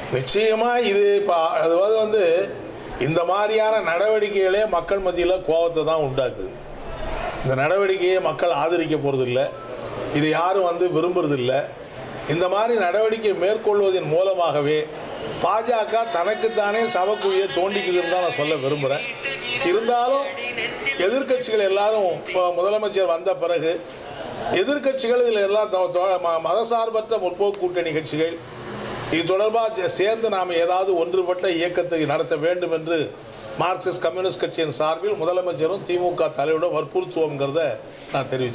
நிச்சயமாக இது இப்போ அதாவது வந்து இந்த மாதிரியான நடவடிக்கைகளே மக்கள் மத்தியில் கோபத்தை தான் உண்டாக்குது இந்த நடவடிக்கையை மக்கள் ஆதரிக்க போகிறதில்ல இது யாரும் வந்து விரும்புறதில்ல இந்த மாதிரி நடவடிக்கை மேற்கொள்வதன் மூலமாகவே பாஜக தனக்குத்தானே சவக்குழியை தோண்டிக்குதுன்னு தான் நான் சொல்ல விரும்புகிறேன் இருந்தாலும் எதிர்க்கட்சிகள் எல்லாரும் இப்போ முதலமைச்சர் வந்த பிறகு எதிர்க்கட்சிகள் இதில் எல்லாம் தொ- தொ- ம- மதசார்பற்ற முற்போக்கு கூட்டணி கட்சிகள் இது தொடர்பாக சேர்ந்து நாம் ஏதாவது ஒன்றுபட்ட இயக்கத்தை நடத்த வேண்டும் என்று மார்க்சிஸ்ட் கம்யூனிஸ்ட் கட்சியின் சார்பில் முதலமைச்சரும் திமுக தலைவரும் வற்புறுத்துவோங்கிறத நான் தெரிவிச்சேன்